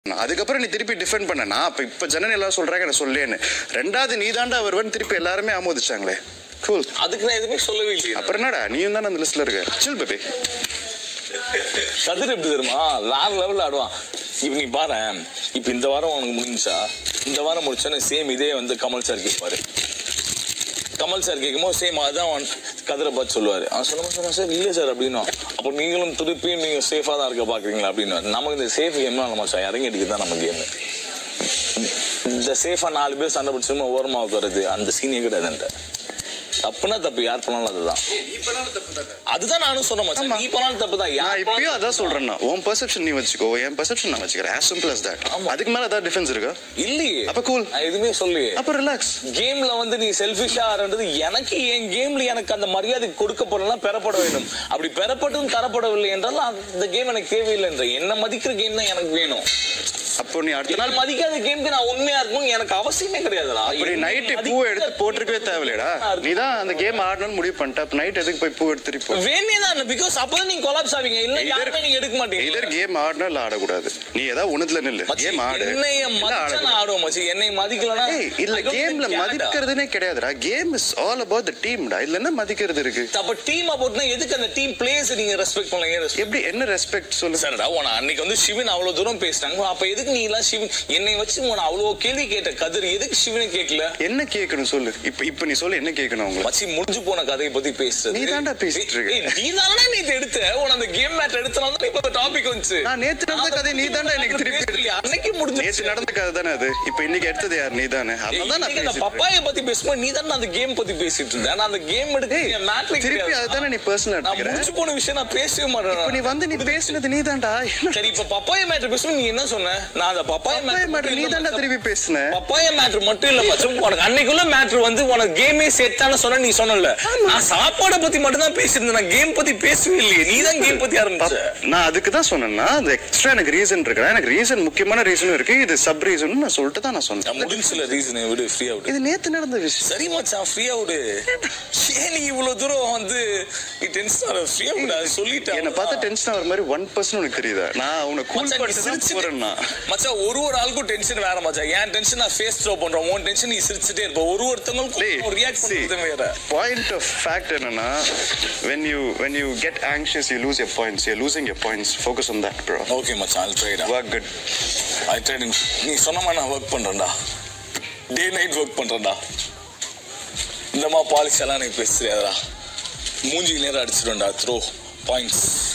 அதுக்கப்புறம் நீ திருப்பி டிஃபெண்ட் பண்ண நான் அப்ப இப்ப ஜனன் எல்லாம் சொல்றாங்க நான் சொல்லேன்னு ரெண்டாவது நீ தாண்டா வருவன் திருப்பி எல்லாருமே ஆமோதிச்சாங்களே கூல் அதுக்கு நான் எதுவுமே சொல்லவே இல்லையே அப்புறம் என்னடா நீயும் தானே அந்த லிஸ்ட்ல இருக்க சில் பேபி கதிர் எப்படி தெரியுமா வேற லெவல்ல ஆடுவான் இப்ப நீ பாரு இப்ப இந்த வாரம் உனக்கு முடிஞ்சா இந்த வாரம் முடிச்சோன்னு சேம் இதே வந்து கமல் சார் கேட்பாரு கமல் சார் கேட்கும்போது சேம் அதான் அவன் கதிரை பார்த்து சொல்லுவாரு அவன் சொல்ல மாட்டான் சார் இல்ல சார் அப்படின்னா அப்போ நீங்களும் திருப்பி நீங்க சேஃபா தான் இருக்க பாக்குறீங்களா அப்படின்னு நமக்கு இந்த சேஃப் கேம்னா நம்ம சார் இறங்கி அடிக்கிறது தான் நம்ம கேம் இந்த சேஃபா நாலு பேர் சண்டை பிடிச்சோமா ஓரமா உட்காருது அந்த சீனியே கிடையாதுன்ற தப்புனா தப்பு யார் பண்ணாலும் அதுதான் அதுதான் நானும் சொன்ன மச்சான் நீ பண்ணாலும் தப்பு தான் நான் யார் இப்பயும் அதான் சொல்றேன்னா உன் பெர்செப்ஷன் நீ வச்சுக்கோ என் பெர்செப்ஷன் நான் வச்சுக்கிறேன் as simple as that ஆமா. அதுக்கு மேல ஏதாவது டிஃபரன்ஸ் இருக்கா இல்லையே அப்ப cool. நான் எதுவுமே சொல்லியே அப்ப ரிலாக்ஸ் கேம்ல வந்து நீ செல்ஃபிஷா ஆடுறது எனக்கு என் கேம்ல எனக்கு அந்த மரியாதை கொடுக்கப்படலாம் பெறப்பட வேண்டும் அப்படி பெறப்பட்டும் தரப்படவில்லை என்றால் அந்த கேம் எனக்கு தேவையில்லை என்ற என்ன மதிக்கிற கேம் தான் எனக்கு வேணும் அப்போ நீ அடுத்த நாள் நான் மதிக்காத கேம்க்கு நான் உண்மையா இருக்கணும் எனக்கு அவசியமே கிடையாதுடா அப்படி என்னை நைட்டு பூ மதிக்கிற எடுத்து போட்டிருக்கவே game தேவையில்லடா நான் நீ தான் அந்த கேம் ஆடணும்னு முடிவு பண்ணிட்ட அப்ப நைட் எதுக்கு போய் பூ எடுத்துட்டு போ வேணேதான் பிகாஸ் அப்பதான் நீங்க கொலாப்ஸ் ஆவீங்க இல்ல யாருமே நீங்க எடுக்க மாட்டீங்க இதர் கேம் ஆடணும் இல்ல ஆடக்கூடாது நீ ஏதாவது ஒண்ணுல நில்லு மச்சி, கேம் ஆடு என்னைய இல்ல மதிச்சா ஆடக்கூடாது. நான் ஆடுவேன் மச்சி என்னை மதிக்கலனா ஏய் இல்ல I don't கேம்ல get care-டா. மதிக்கிறதுனே கிடையாதுடா game is all about the டீம்டா இதுல என்ன மதிக்கிறது இருக்கு அப்ப டீம் அபவுட்னா எதுக்கு அந்த டீம் பிளேஸ் நீங்க ரெஸ்பெக்ட் பண்ணல ஏன் respect எப்படி என்ன ரெஸ்பெக்ட் சொல்லு சரிடா உன அன்னைக்கு வந்து சிவன் அவ்வளவு தூரம் பேசினாங்க அப்ப எதுக்கு நீ எல்லாம் சிவன் என்னை வச்சு உன அவ்வளவு கேள்வி கேட்ட கதிர் எதுக்கு சிவனை கேட்கல என்ன கேட்கணும் சொல்லு இப்ப இப்ப நீ சொல்லு என்ன கேட்கணும் உங்களுக்கு மச்சி முடிஞ்சு போன கதையை பத்தி பேசுறது நீ தான்டா பேசிட்டு இருக்க. ஏய், நீ தானே நேத்து எடுத்த உன அந்த கேம் மேட்ச் எடுத்தனால தான் இப்ப டாபிக் வந்துச்சு நான் நேத்து நடந்த கதை நீ தான்டா எனக்கு திருப்பி எடுத்த. பேசலையே, அன்னைக்கு முடிஞ்சு நேத்து நடந்த கதை தானே அது இப்ப இன்னைக்கு எடுத்தது யார் நீ தானே அதான் நான் அந்த பேசிட்டு இருக்கேன். பப்பாய பத்தி பேசும்போது நீ தானே அந்த கேம் பத்தி பேசிட்டு இருந்த நான் அந்த கேம் எடுத்து ஏய், என் மேட்ல திருப்பி அதுதானே நீ personal நான் எடுத்துக்கிற. முடிஞ்சு போன விஷயம் நான் பேசவே இப்ப நீ மாட்டேன் வந்து நீ பேசினது நீ தான்டா சரி இப்ப பப்பாய மேட்ரு பேசும்போது நீ என்ன சொன்ன நான் அந்த பப்பாய மேட்ரு நீ தான்டா திருப்பி பேசின பப்பாய மேட்ரு மட்டும் இல்ல மச்சம் உனக்கு அன்னைக்குள்ள மேட்ரு வந்து உனக்கு கேமே செட்டான சொன்ன நீ சொன்னல நான் சாப்பாட பத்தி மட்டும் தான் பேசியிருந்தேன் நான் கேம் பத்தி பேசவே இல்லையே நீ தான் கேம் பத்தி ஆரம்பிச்ச நான் அதுக்கு தான் சொன்னேன்னா அது எக்ஸ்ட்ரா எனக்கு ரீசன் இருக்கு எனக்கு ரீசன் முக்கியமான ரீசனும் இருக்கு இது சப் ரீசன் நான் சொல்லிட்டு தான் நான் நான் சொன்னேன் முடிஞ்சுல ரீசன் விடு ஃப்ரீ அவுட் இது நேத்து நடந்த விஷயம் சரி மச்சான் ஃப்ரீ அவுட் ஏன் நீ இவ்வளவு தூரம் வந்து நீ டென்ஷன் ஆற ஃப்ரீ அவுட் அது சொல்லிட்டேன் என்ன பார்த்தா டென்ஷன் ஆகிற மாதிரி ஒன் பர்சன் உனக்கு தெரியுதா நான் உன்னை கூல் மச்சான், நீ பண்ணிட்டு தான் சிரிச்சுட்டு- போறேன்னா மச்சான் ஒரு ஒரு ஆளுக்கும் டென்ஷன் வேற மச்சான் என் டென்ஷன் நான் ஃபேஸ் த்ரோ பண்றேன் உன் டென்ஷன் நீ சிரிச்சுட்டே இருப்ப ஒரு ஒருத்தவங்களுக்கும் ரியாக்ட் பண்றது வேற பாயிண்ட் ஆஃப் ஃபேக்ட் என்னன்னா when you when you get anxious you lose your points you're losing your points focus on that bro okay மச்சான் I'll try டா work good ஐ ட்ரைட் நீ சொன்ன மாதிரி நான் ஒர்க் பண்றேன்டா டே நைட் ஒர்க் பண்றேன்டா இந்த மாதிரி பாலிசி எல்லாம் எனக்கு பேச தெரியாதுடா மூஞ்சி நேரம் அடிச்சிடும்டா த்ரோ பாயிண்ட்ஸ்